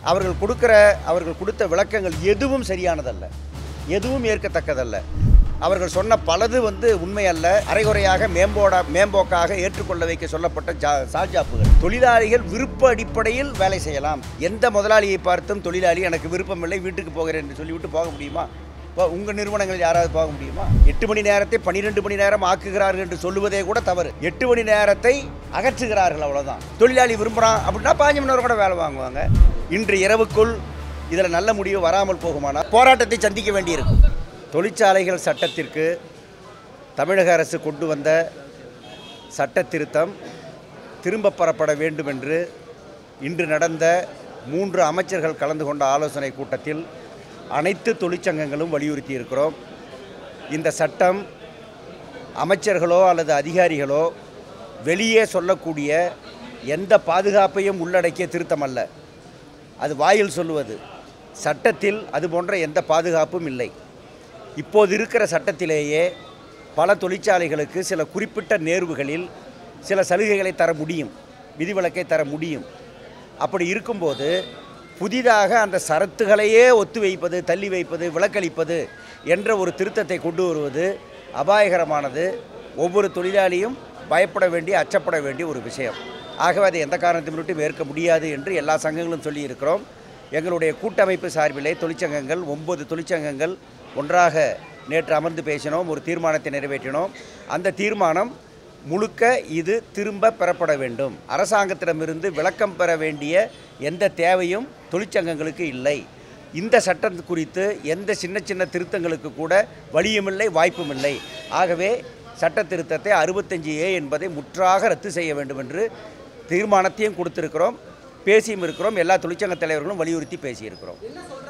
அவர்கள் கொடுக்கிற அவர்கள் கொடுத்த விளக்கங்கள் எதுவும் சரியானதல்ல எதுவும் ஏற்கத்தக்கதல்ல அவர்கள் சொன்ன பலது வந்து உண்மை அல்ல அரைகுறையாக மேம்போட மேம்போக்காக ஏற்றுக்கொள்ள வைக்க சொல்லப்பட்ட ஜா சால்ஜாப்புகள் தொழிலாளிகள் விருப்ப அடிப்படையில் வேலை செய்யலாம் எந்த முதலாளியை பார்த்தும் தொழிலாளி எனக்கு விருப்பமில்லை வீட்டுக்கு போகிறேன் என்று சொல்லிவிட்டு போக முடியுமா இப்போ உங்கள் நிறுவனங்கள் யாராவது போக முடியுமா எட்டு மணி நேரத்தை பன்னிரெண்டு மணி நேரம் ஆக்குகிறார்கள் என்று சொல்லுவதே கூட தவறு எட்டு மணி நேரத்தை அகற்றுகிறார்கள் அவ்வளவுதான் தொழிலாளி விரும்புகிறான் அப்படின்னா பாஞ்சு மணி நேரம் கூட வேலை வாங்குவாங்க இன்று இரவுக்குள் இதில் நல்ல முடிவு வராமல் போகுமானால் போராட்டத்தை சந்திக்க வேண்டியிருக்கும் தொழிற்சாலைகள் சட்டத்திற்கு தமிழக அரசு கொண்டு வந்த சட்ட திருத்தம் திரும்ப பெறப்பட வேண்டும் என்று இன்று நடந்த மூன்று அமைச்சர்கள் கலந்து கொண்ட ஆலோசனை கூட்டத்தில் அனைத்து தொழிற்சங்கங்களும் வலியுறுத்தி இருக்கிறோம் இந்த சட்டம் அமைச்சர்களோ அல்லது அதிகாரிகளோ வெளியே சொல்லக்கூடிய எந்த பாதுகாப்பையும் உள்ளடக்கிய திருத்தம் அல்ல அது வாயில் சொல்லுவது சட்டத்தில் அது போன்ற எந்த பாதுகாப்பும் இல்லை இப்போது இருக்கிற சட்டத்திலேயே பல தொழிற்சாலைகளுக்கு சில குறிப்பிட்ட நேர்வுகளில் சில சலுகைகளை தர முடியும் விதிவிலக்கை தர முடியும் அப்படி இருக்கும்போது புதிதாக அந்த சரத்துகளையே ஒத்து வைப்பது தள்ளி வைப்பது விலக்களிப்பது என்ற ஒரு திருத்தத்தை கொண்டு வருவது அபாயகரமானது ஒவ்வொரு தொழிலாளியும் பயப்பட வேண்டிய அச்சப்பட வேண்டிய ஒரு விஷயம் ஆகவே அதை எந்த காரணத்தை முன்னிட்டும் ஏற்க முடியாது என்று எல்லா சங்கங்களும் சொல்லியிருக்கிறோம் எங்களுடைய கூட்டமைப்பு சார்பிலே தொழிற்சங்கங்கள் ஒன்பது தொழிற்சங்கங்கள் ஒன்றாக நேற்று அமர்ந்து பேசினோம் ஒரு தீர்மானத்தை நிறைவேற்றினோம் அந்த தீர்மானம் முழுக்க இது திரும்ப பெறப்பட வேண்டும் அரசாங்கத்திடமிருந்து விளக்கம் பெற வேண்டிய எந்த தேவையும் தொழிற்சங்கங்களுக்கு இல்லை இந்த சட்டம் குறித்து எந்த சின்ன சின்ன திருத்தங்களுக்கு கூட வழியுமில்லை வாய்ப்புமில்லை ஆகவே சட்ட திருத்தத்தை அறுபத்தஞ்சு ஏ என்பதை முற்றாக ரத்து செய்ய வேண்டும் என்று தீர்மானத்தையும் கொடுத்திருக்கிறோம் பேசியும் இருக்கிறோம் எல்லா தொழிற்சங்க தலைவர்களும் வலியுறுத்தி பேசியிருக்கிறோம்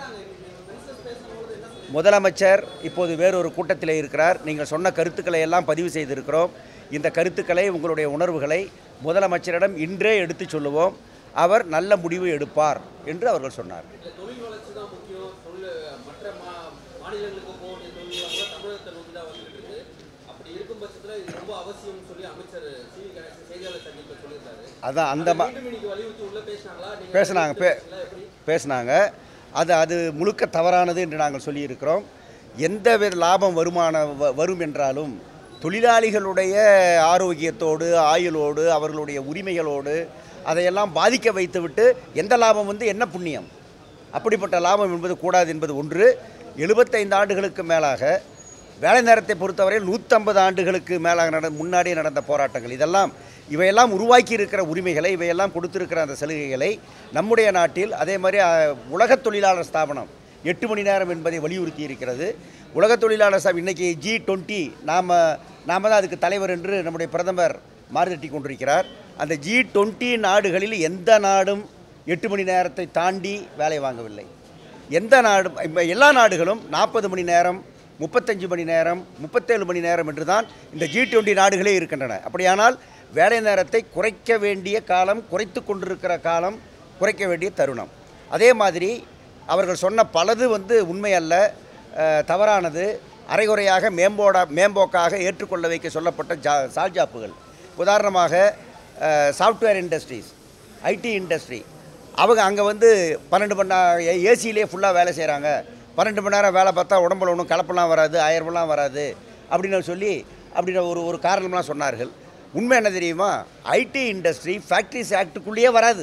முதலமைச்சர் இப்போது வேறொரு கூட்டத்தில் இருக்கிறார் நீங்கள் சொன்ன கருத்துக்களை எல்லாம் பதிவு செய்திருக்கிறோம் இந்த கருத்துக்களை உங்களுடைய உணர்வுகளை முதலமைச்சரிடம் இன்றே எடுத்துச் சொல்லுவோம் அவர் நல்ல முடிவு எடுப்பார் என்று அவர்கள் சொன்னார் தொழில் வளர்ச்சி தான் முக்கியம் தொழில் மற்ற மா மாநிலங்களுக்கு போக வேண்டிய தொழில் கூட தமிழகத்தை நோக்கி தான் வந்துட்டு இருக்கு அப்படி இருக்கும் பட்சத்தில் இது ரொம்ப அவசியம்னு சொல்லி அமைச்சர் சி வி கணேசன் செய்தியாளர் சந்திப்பில் சொல்லியிருக்காரு அதான் அந்த மா மீண்டும் இன்னைக்கு வலியுறுத்தி உள்ள பேசினாங்களா நீங்க பேசுனாங்க பே எப்படி பேசினாங்க அது அது முழுக்க தவறானது என்று நாங்கள் சொல்லியிருக்கிறோம் எந்த வித லாபம் வருமான வ- வரும் என்றாலும் தொழிலாளிகளுடைய ஆரோக்கியத்தோடு ஆயுளோடு அவர்களுடைய உரிமைகளோடு அதையெல்லாம் பாதிக்க வைத்துவிட்டு எந்த லாபம் வந்து என்ன புண்ணியம் அப்படிப்பட்ட லாபம் என்பது கூடாது என்பது ஒன்று எழுபத்தைந்து ஆண்டுகளுக்கு மேலாக வேலை நேரத்தை பொறுத்தவரையில் நூற்றம்பது ஆண்டுகளுக்கு மேலாக நட முன்னாடியே நடந்த போராட்டங்கள் இதெல்லாம் இவையெல்லாம் உருவாக்கி இருக்கிற உரிமைகளை இவையெல்லாம் கொடுத்திருக்கிற அந்த சலுகைகளை நம்முடைய நாட்டில் அதே மாதிரி அஹ், உலகத் தொழிலாளர் ஸ்தாபனம் எட்டு மணி நேரம் என்பதை வலியுறுத்தி இருக்கிறது உலகத் தொழிலாளர் ஸ்தாபனம் இன்றைக்கி ஜி டுவெண்ட்டி நாம் நாம் தான் அதுக்கு தலைவர் என்று நம்முடைய பிரதமர் மாறுதட்டி கொண்டிருக்கிறார் அந்த ஜி டுவெண்ட்டி நாடுகளில் எந்த நாடும் எட்டு மணி நேரத்தை தாண்டி வேலை வாங்கவில்லை எந்த நாடு இப்ப எல்லா நாடுகளும் நாற்பது மணி நேரம் முப்பத்தஞ்சு மணி நேரம் முப்பத்தேழு மணி நேரம் என்று தான் இந்த ஜி டுவெண்ட்டி நாடுகளே இருக்கின்றன அப்படியானால் வேலை நேரத்தை குறைக்க வேண்டிய காலம் குறைத்து கொண்டிருக்கிற காலம் குறைக்க வேண்டிய தருணம் அதே மாதிரி அவர்கள் சொன்ன பலது வந்து உண்மை அல்ல அஹ், தவறானது அரைகுறையாக மேம்போட மேம்போக்காக ஏற்றுக்கொள்ள வைக்க சொல்லப்பட்ட ஜா சால்ஜாப்புகள் உதாரணமாக சாஃப்ட்வேர் இண்டஸ்ட்ரீஸ் ஐடி இண்டஸ்ட்ரி அவங்க அங்கே வந்து பன்னெண்டு மணி நேரம் ஏசியிலே ஃபுல்லாக வேலை செய்கிறாங்க பன்னெண்டு மணி நேரம் வேலை பார்த்தா உடம்புல ஒன்றும் கலப்பெல்லாம் வராது ஆயிரமெல்லாம் வராது அப்படின்னு சொல்லி அப்படின்னு ஒரு ஒரு காரணம்லாம் சொன்னார்கள் உண்மை என்ன தெரியுமா ஐடி இண்டஸ்ட்ரி ஃபேக்ட்ரிஸ் ஆக்டுக்குள்ளேயே வராது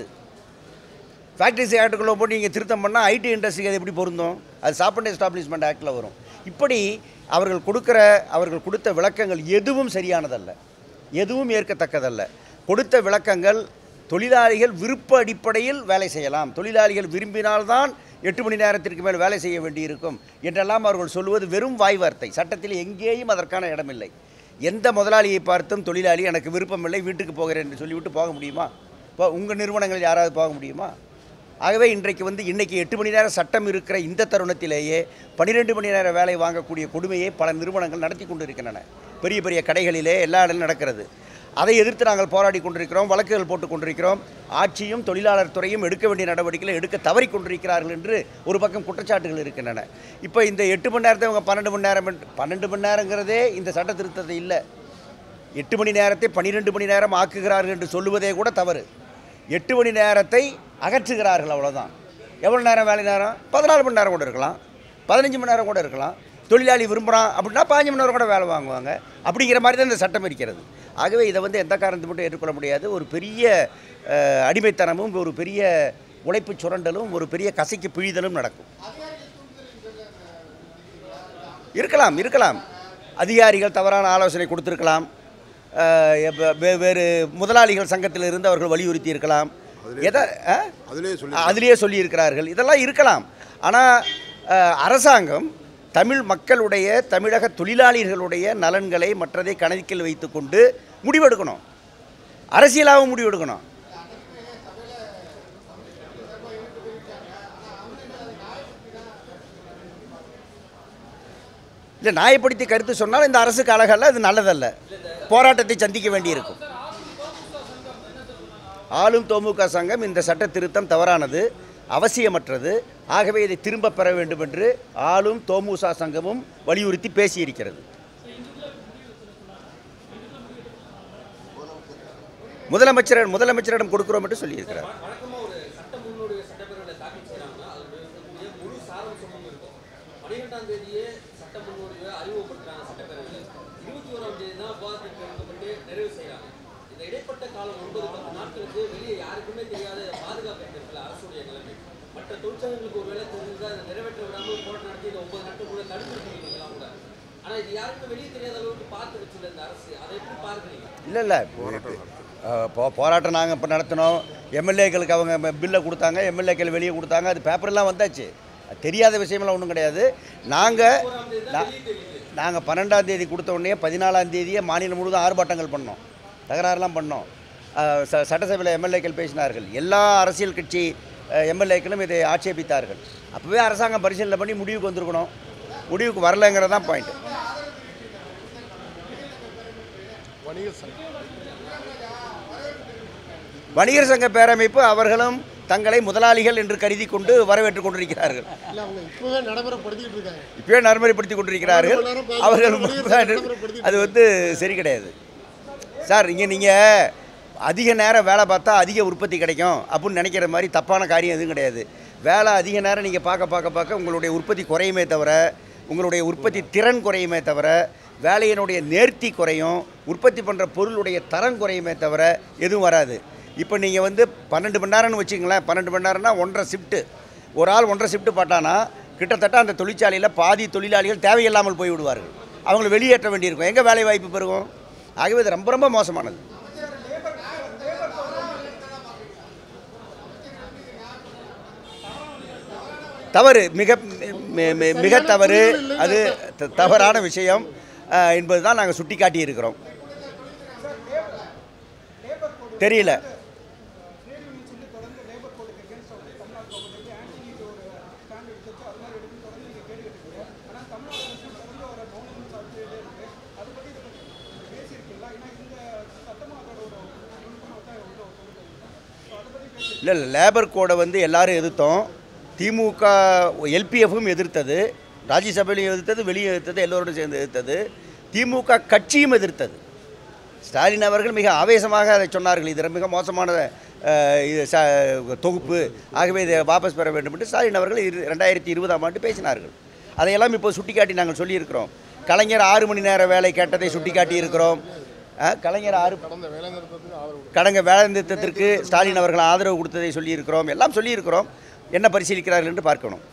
ஃபேக்ட்ரிஸ் ஆக்டுக்குள்ளே போட்டு நீங்கள் திருத்தம் பண்ணால் ஐடி இண்டஸ்ட்ரிக்கு அது எப்படி பொருந்தும் அது சாப்பிட் எஸ்டாப்ளிஷ்மெண்ட் ஆக்டில் வரும் இப்படி அவர்கள் கொடுக்குற அவர்கள் கொடுத்த விளக்கங்கள் எதுவும் சரியானதல்ல எதுவும் ஏற்கத்தக்கதல்ல கொடுத்த விளக்கங்கள் தொழிலாளிகள் விருப்ப அடிப்படையில் வேலை செய்யலாம் தொழிலாளிகள் விரும்பினால்தான் எட்டு மணி நேரத்திற்கு மேல் வேலை செய்ய வேண்டியிருக்கும் என்றெல்லாம் அவர்கள் சொல்லுவது வெறும் வாய் வார்த்தை சட்டத்தில் எங்கேயும் அதற்கான இடமில்லை எந்த முதலாளியை பார்த்தும் தொழிலாளி எனக்கு விருப்பமில்லை வீட்டுக்கு போகிறேன் என்று சொல்லிவிட்டு போக முடியுமா இப்போ உங்கள் நிறுவனங்கள் யாராவது போக முடியுமா ஆகவே இன்றைக்கு வந்து இன்றைக்கி எட்டு மணி நேரம் சட்டம் இருக்கிற இந்த தருணத்திலேயே பன்னிரெண்டு மணி நேரம் வேலை வாங்கக்கூடிய கொடுமையை பல நிறுவனங்கள் நடத்தி கொண்டு இருக்கின்றன பெரிய பெரிய கடைகளிலே எல்லா இடங்களும் நடக்கிறது அதை எதிர்த்து நாங்கள் போராடி கொண்டிருக்கிறோம் வழக்குகள் போட்டு கொண்டிருக்கிறோம் ஆட்சியும் தொழிலாளர் துறையும் எடுக்க வேண்டிய நடவடிக்கைகளை எடுக்க தவறி கொண்டிருக்கிறார்கள் என்று ஒரு பக்கம் குற்றச்சாட்டுகள் இருக்கின்றன இப்போ இந்த எட்டு மணி நேரத்தை இவங்க பன்னெண்டு மணி நேரம் என்று- பன்னெண்டு மணி நேரங்கிறதே இந்த சட்ட திருத்தத்தை இல்லை எட்டு மணி நேரத்தை பன்னிரெண்டு மணி நேரம் ஆக்குகிறார்கள் என்று சொல்லுவதே கூட தவறு எட்டு மணி நேரத்தை அகற்றுகிறார்கள் அவ்வளோதான் எவ்வளோ நேரம் வேலை நேரம் பதினாலு மணி நேரம் கூட இருக்கலாம் பதினஞ்சு மணி நேரம் கூட இருக்கலாம் தொழிலாளி விரும்புகிறான் அப்படின்னா பாஞ்சு மணி நேரம் கூட வேலை வாங்குவாங்க அப்படிங்கிற மாதிரி தான் இந்த சட்டம் இருக்கிறது ஆகவே இதை வந்து எந்த காரணத்தை மட்டும் ஏற்றுக்கொள்ள முடியாது ஒரு பெரிய அஹ், அடிமைத்தனமும் ஒரு பெரிய உழைப்பு சுரண்டலும் ஒரு பெரிய கசைக்கு பிழிதலும் நடக்கும் இருக்கலாம் இருக்கலாம் அதிகாரிகள் தவறான ஆலோசனை கொடுத்துருக்கலாம் அஹ், எப்ப- வே- வேறு முதலாளிகள் சங்கத்தில் இருந்து அவர்கள் வலியுறுத்தி இருக்கலாம் எதை ஆ? அதிலே சொல்லி அதிலேயே சொல்லியிருக்கிறார்கள் இதெல்லாம் இருக்கலாம் ஆனால் அரசாங்கம் தமிழ் மக்களுடைய தமிழக தொழிலாளர்களுடைய நலன்களை மற்றதை கணக்கில் வைத்துக்கொண்டு முடிவெடுக்கணும் அரசியலாகவும் முடிவெடுக்கணும் இல்லை நியாயப்படுத்தி கருத்து சொன்னால் இந்த அரசுக்கு அழகல்ல அது நல்லதல்ல போராட்டத்தை சந்திக்க வேண்டியிருக்கும் ஆளும் தோமுக சங்கம் இந்த சட்ட திருத்தம் தவறானது அவசியமற்றது ஆகவே இதை திரும்ப பெற வேண்டும் என்று ஆளும் தோமுசா சங்கமும் வலியுறுத்தி பேசியிருக்கிறது முதலமைச்சர் முதலமைச்சரிடம் கொடுக்கிறோம் என்று சொல்லியிருக்கிறார் வழக்கமாக ஒரு சட்ட முன்னோடிய சட்டப்பேரவையில் தாக்கல் செய்கிறாங்கன்னா அதில் இருக்கக்கூடிய முழு சாராம்சமும் இருக்கும் பன்னிரெண்டாம் தேதியே சட்ட முன்னோடியை அறிமுகப்படுத்துறாங்க சட்டப்பேரவையில் இருபத்தி ஓராம் தேதி தான் விவாதத்திற்கு எடுக்கப்பட்டு நிறைவு செய்கிறாங்க இந்த இடைப்பட்ட காலம் ஒன்பது பத்து நாட்களுக்கு வெளியே யாருக்குமே தெரியாத பாதுகாப்பு இருக்கிற அரசுடைய நிலைமை மற்ற தொழிற்சங்கங்களுக்கு ஒருவேளை தெரிஞ்சால் அதை நிறைவேற்ற விடாமல் போராட்டம் நடத்தி இந்த ஒன்பது நாட்கள் கூட தடுத்துருக்கீங்களா கூட ஆனால் இது யாருக்குமே வெளியே தெரியாத அளவுக்கு பார்த்து வச்சுள்ள இந்த அரசு அதை எப்படி பார்க்குறீங்க இல்லை இல்லை போ போராட்டம் நாங்கள் இப்போ நடத்தினோம் எம்எல்ஏக்களுக்கு அவங்க பில்லை கொடுத்தாங்க எம்எல்ஏக்கள் வெளியே கொடுத்தாங்க அது பேப்பர்லாம் வந்தாச்சு அது தெரியாத விஷயமெல்லாம் ஒன்றும் கிடையாது நாங்கள் நாங்கள் பன்னெண்டாம் தேதி கொடுத்த உடனே பதினாலாம் தேதியே மாநிலம் முழுவதும் ஆர்ப்பாட்டங்கள் பண்ணோம் தகராறுலாம் பண்ணோம் அஹ் ச சட்டசபையில் எம்எல்ஏக்கள் பேசினார்கள் எல்லா அரசியல் கட்சி எம்எல்ஏக்களும் இதை ஆட்சேபித்தார்கள் அப்போவே அரசாங்கம் பரிசீலனை பண்ணி முடிவுக்கு வந்திருக்கணும் முடிவுக்கு வரலைங்கிறது தான் பாயிண்ட் வணிகர் சங்கம் வணிகர் சங்க பேரமைப்பு அவர்களும் தங்களை முதலாளிகள் என்று கருதி கொண்டு வரவேற்றுக் கொண்டிருக்கிறார்கள் இல்லை அவங்க இப்போவே நடைமுறைப்படுத்திக்கிட்டு இருக்காங்க இப்பயே நடைமுறைப்படுத்தி கொண்டிருக்கிறார்கள் ஒரு மணி நேரம் பேசி அவர்கள் வணிகர் சங்க நடைமுறைப்படுத்திட்டு அது வந்து சரி கிடையாது சார் இங்கே நீங்கள் அதிக நேரம் வேலை பார்த்தா அதிக உற்பத்தி கிடைக்கும் அப்படின்னு நினைக்கிற மாதிரி தப்பான காரியம் எதுவும் கிடையாது வேலை அதிக நேரம் நீங்கள் பார்க்க பார்க்க பார்க்க உங்களுடைய உற்பத்தி குறையுமே தவிர உங்களுடைய உற்பத்தி திறன் குறையுமே தவிர வேலையினுடைய நேர்த்தி குறையும் உற்பத்தி பண்ணுற பொருளுடைய தரம் குறையுமே தவிர எதுவும் வராது இப்போ நீங்கள் வந்து பன்னெண்டு மணி நேரம்னு வச்சுங்களேன் பன்னெண்டு மணி நேரம்னா ஒன்றரை ஷிஃப்ட்டு ஒரு ஆள் ஒன்றரை ஷிஃப்ட்டு பார்த்தானா கிட்டத்தட்ட அந்த தொழிற்சாலையில் பாதி தொழிலாளிகள் தேவையில்லாமல் போய் விடுவார்கள் அவங்களை வெளியேற்ற வேண்டியிருக்கும் எங்கே வேலை வாய்ப்பு பெருகும் ஆகவே இது ரொம்ப ரொம்ப மோசமானது தவறு மிக மி- மி- மிக தவறு அது த- தவறான விஷயம் அஹ், என்பதுதான் நாங்கள் சுட்டி காட்டியிருக்கிறோம் தெரியல இல்லை இல்லை லேபர் கோடை வந்து எல்லாரும் எதிர்த்தோம் திமுக எல்பிஎஃப்பும் எதிர்த்தது ராஜ்யசபையிலையும் எதிர்த்தது வெளியே எதிர்த்தது எல்லோரோடும் சேர்ந்து எதிர்த்தது திமுக கட்சியும் எதிர்த்தது ஸ்டாலின் அவர்கள் மிக ஆவேசமாக அதை சொன்னார்கள் இது மிக மோசமான அஹ், இது ச தொகுப்பு ஆகவே இதை வாபஸ் பெற வேண்டும் என்று ஸ்டாலின் அவர்கள் இரு ரெண்டாயிரத்தி இருபதாம் ஆண்டு பேசினார்கள் அதையெல்லாம் இப்போ சுட்டிக்காட்டி நாங்கள் சொல்லியிருக்கிறோம் கலைஞர் ஆறு மணி நேர வேலை கேட்டதை சுட்டிக்காட்டி இருக்கிறோம் அஹ், கலைஞர் ஆறு கடந்த வேலை நிறுத்தத்துக்கு ஆதரவு கடங்க வேலை நிறுத்தத்திற்கு ஸ்டாலின் அவர்கள் ஆதரவு கொடுத்ததை சொல்லியிருக்கிறோம் எல்லாம் சொல்லியிருக்கிறோம் என்ன பரிசீலிக்கிறார்கள் என்று பார்க்கணும்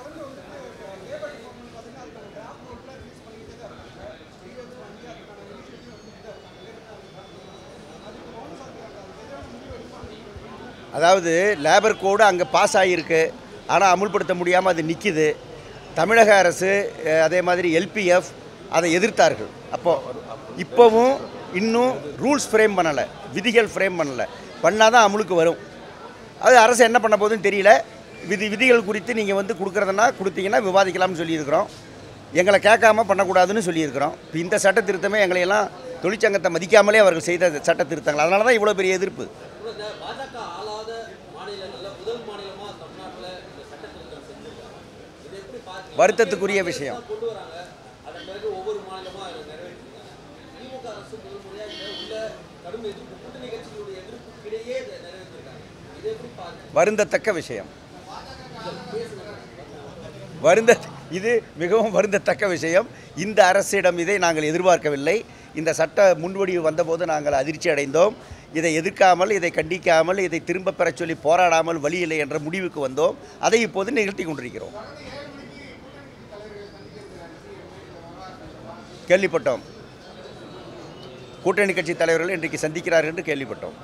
அதாவது லேபர் கோடு அங்கே பாஸ் ஆகியிருக்கு ஆனால் அமுல்படுத்த முடியாமல் அது நிற்கிது தமிழக அரசு அஹ், அதே மாதிரி எல்பிஎஃப் அதை எதிர்த்தார்கள் அப்போ இப்போவும் இன்னும் ரூல்ஸ் ஃப்ரேம் பண்ணலை விதிகள் ஃப்ரேம் பண்ணலை பண்ணால் தான் அமுலுக்கு வரும் அது அரசு என்ன பண்ண போகுதுன்னு தெரியல விதி விதிகள் குறித்து நீங்கள் வந்து கொடுக்குறதுனா கொடுத்தீங்கன்னா விவாதிக்கலாம்னு சொல்லியிருக்கிறோம் எங்களை கேட்காம பண்ணக்கூடாதுன்னு சொல்லியிருக்கிறோம் இப்போ இந்த சட்ட திருத்தமே எங்களையெல்லாம் தொழிற்சங்கத்தை மதிக்காமலே அவர்கள் செய்த சட்ட திருத்தங்கள் அதனால தான் இவ்வளோ பெரிய எதிர்ப்பு கூட இந்த பாஜக ஆளாத மாநிலங்கள்ல முதல் மாநிலமா தமிழ்நாட்டுல இந்த சட்ட திருத்தம் செஞ்சிருக்காங்க இது எப்படி பார்க்கறீங்க வருத்தத்துக்குரிய விஷயம் கொண்டு வராங்க அதன் பிறகு ஒவ்வொரு மாநிலமா அதை நிறைவேற்றிருக்காங்க திமுக அரசு முதல் முறையா இதை உள்ள கடும் எதிர்ப்பு கூட்டணி கட்சிகளுடைய எதிர்ப்புக்கிடையே இதை நிறைவேற்றிருக்காங்க இது எப்படி பார்க்கறீங்க வருந்தத்தக்க விஷயம் வருந்த இது மிகவும் வருந்தத்தக்க விஷயம் இந்த அரசிடம் இதை நாங்கள் எதிர்பார்க்கவில்லை இந்த சட்ட முன்வடிவு வந்தபோது நாங்கள் அதிர்ச்சி அடைந்தோம் இதை எதிர்க்காமல் இதை கண்டிக்காமல் இதை திரும்ப பெறச் சொல்லி போராடாமல் வழி இல்லை என்ற முடிவுக்கு வந்தோம் அதை இப்போது நிகழ்த்தி கொண்டிருக்கிறோம் கேள்விப்பட்டோம் கூட்டணி கட்சி தலைவர்கள் இன்றைக்கு சந்திக்கிறார்கள் என்று கேள்விப்பட்டோம்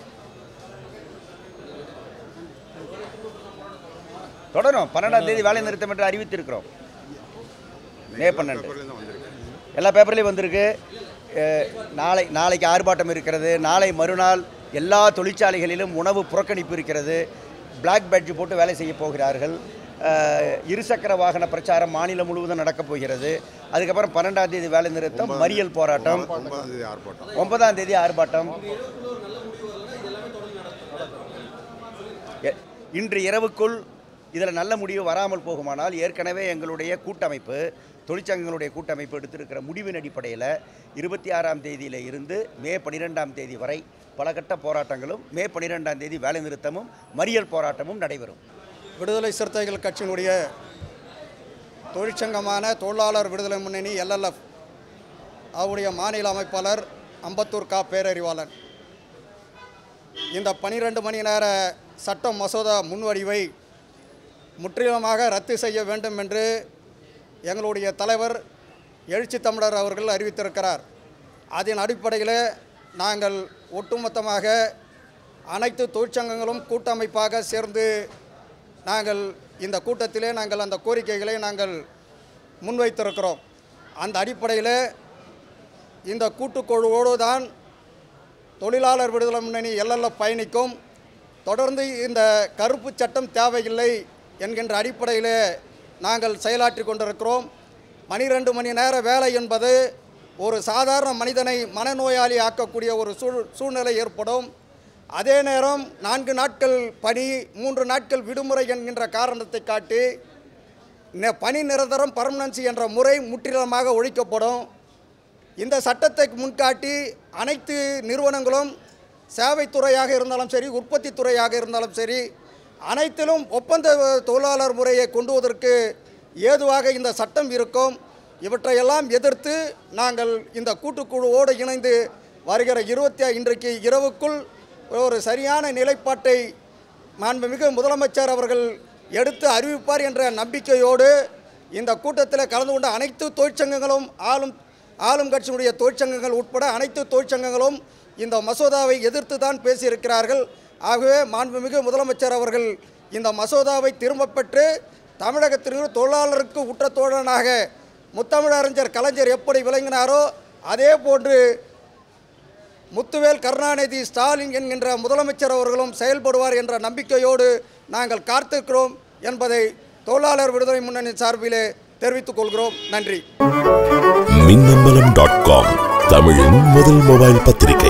தொடரும் பன்னெண்டாம் தேதி வேலை நிறுத்தம் என்று அறிவித்திருக்கிறோம் மே பன்னெண்டு எல்லா பேப்பர்லேயும் வந்திருக்கு அஹ், நாளை நாளைக்கு ஆர்ப்பாட்டம் இருக்கிறது நாளை மறுநாள் எல்லா தொழிற்சாலைகளிலும் உணவு புறக்கணிப்பு இருக்கிறது பிளாக் பேட்ஜ் போட்டு வேலை செய்ய போகிறார்கள் அஹ், இருசக்கர வாகன பிரச்சாரம் மாநிலம் முழுவதும் நடக்கப் போகிறது அதுக்கப்புறம் பன்னெண்டாம் தேதி வேலை நிறுத்தம் மறியல் போராட்டம் ஒன்பதாம் தேதி ஆர்ப்பாட்டம் ஒன்பதாம் தேதி ஆர்ப்பாட்டம் எ- இன்று இரவுக்குள் இதில் நல்ல முடிவு வராமல் போகுமானால் ஏற்கனவே எங்களுடைய கூட்டமைப்பு தொழிற்சங்கங்களுடைய கூட்டமைப்பு எடுத்திருக்கிற முடிவின் அடிப்படையில் இருபத்தி ஆறாம் தேதியில் இருந்து மே பன்னிரெண்டாம் தேதி வரை பல கட்ட போராட்டங்களும் மே பன்னிரெண்டாம் தேதி வேலைநிறுத்தமும் மறியல் போராட்டமும் நடைபெறும் விடுதலை சிறுத்தைகள் கட்சியினுடைய தொழிற்சங்கமான தொழிலாளர் விடுதலை முன்னணி எல்எல்எஃப் அவருடைய மாநில அமைப்பாளர் அம்பத்தூர் கா பேரறிவாளன் இந்த பனிரெண்டு மணி நேர சட்ட மசோதா முன்வடிவை முற்றிலுமாக ரத்து செய்ய வேண்டும் என்று எங்களுடைய தலைவர் எழுச்சி தமிழர் அவர்கள் அறிவித்திருக்கிறார் அதன் அடிப்படையில் நாங்கள் ஒட்டுமொத்தமாக அனைத்து தொழிற்சங்கங்களும் கூட்டமைப்பாக சேர்ந்து நாங்கள் இந்த கூட்டத்திலே நாங்கள் அந்த கோரிக்கைகளை நாங்கள் முன்வைத்திருக்கிறோம் அந்த அடிப்படையில் இந்த கூட்டுக்குழுவோடு தான் தொழிலாளர் விடுதலை முன்னணி எல்எல்எஃப் பயணிக்கும் தொடர்ந்து இந்த கருப்பு சட்டம் தேவையில்லை என்கின்ற அடிப்படையில் நாங்கள் செயலாற்றி கொண்டிருக்கிறோம் பனிரெண்டு மணி நேர வேலை என்பது ஒரு சாதாரண மனிதனை மனநோயாளி ஆக்கக்கூடிய ஒரு சூழ் சூழ்நிலை ஏற்படும் அதே நேரம் நான்கு நாட்கள் பணி மூன்று நாட்கள் விடுமுறை என்கின்ற காரணத்தை காட்டி நெ- பணி நிரந்தரம் பர்மனன்சி என்ற முறை முற்றிலுமாக ஒழிக்கப்படும் இந்த சட்டத்தை முன்காட்டி அனைத்து நிறுவனங்களும் சேவைத்துறையாக இருந்தாலும் சரி உற்பத்தி துறையாக இருந்தாலும் சரி அனைத்திலும் ஒப்பந்த தொழிலாளர் முறையை கொண்டுவதற்கு ஏதுவாக இந்த சட்டம் இருக்கும் இவற்றையெல்லாம் எதிர்த்து நாங்கள் இந்த கூட்டுக்குழுவோடு இணைந்து வருகிற இருபத்தி இன்றைக்கு இரவுக்குள் ஒரு சரியான நிலைப்பாட்டை மாண்புமிகு முதலமைச்சர் அவர்கள் எடுத்து அறிவிப்பார் என்ற நம்பிக்கையோடு இந்த கூட்டத்தில் கலந்து கொண்ட அனைத்து தொழிற்சங்கங்களும் ஆளும் ஆளும் கட்சியினுடைய தொழிற்சங்கங்கள் உட்பட அனைத்து தொழிற்சங்கங்களும் இந்த மசோதாவை எதிர்த்து தான் பேசியிருக்கிறார்கள் ஆகவே மாண்புமிகு முதலமைச்சர் அவர்கள் இந்த மசோதாவை திரும்பப் பெற்று தமிழகத்திற்கு தொழிலாளருக்கு உற்ற தோழனாக முத்தமிழறிஞர் கலைஞர் எப்படி விளங்கினாரோ அதே போன்று முத்துவேல் கருணாநிதி ஸ்டாலின் என்கின்ற முதலமைச்சர் அவர்களும் செயல்படுவார் என்ற நம்பிக்கையோடு நாங்கள் காத்திருக்கிறோம் என்பதை தொழிலாளர் விடுதலை முன்னணி சார்பிலே தெரிவித்துக் கொள்கிறோம் நன்றி மின்னம்பலம் டாட் காம் தமிழின் முதல் மொபைல் பத்திரிகை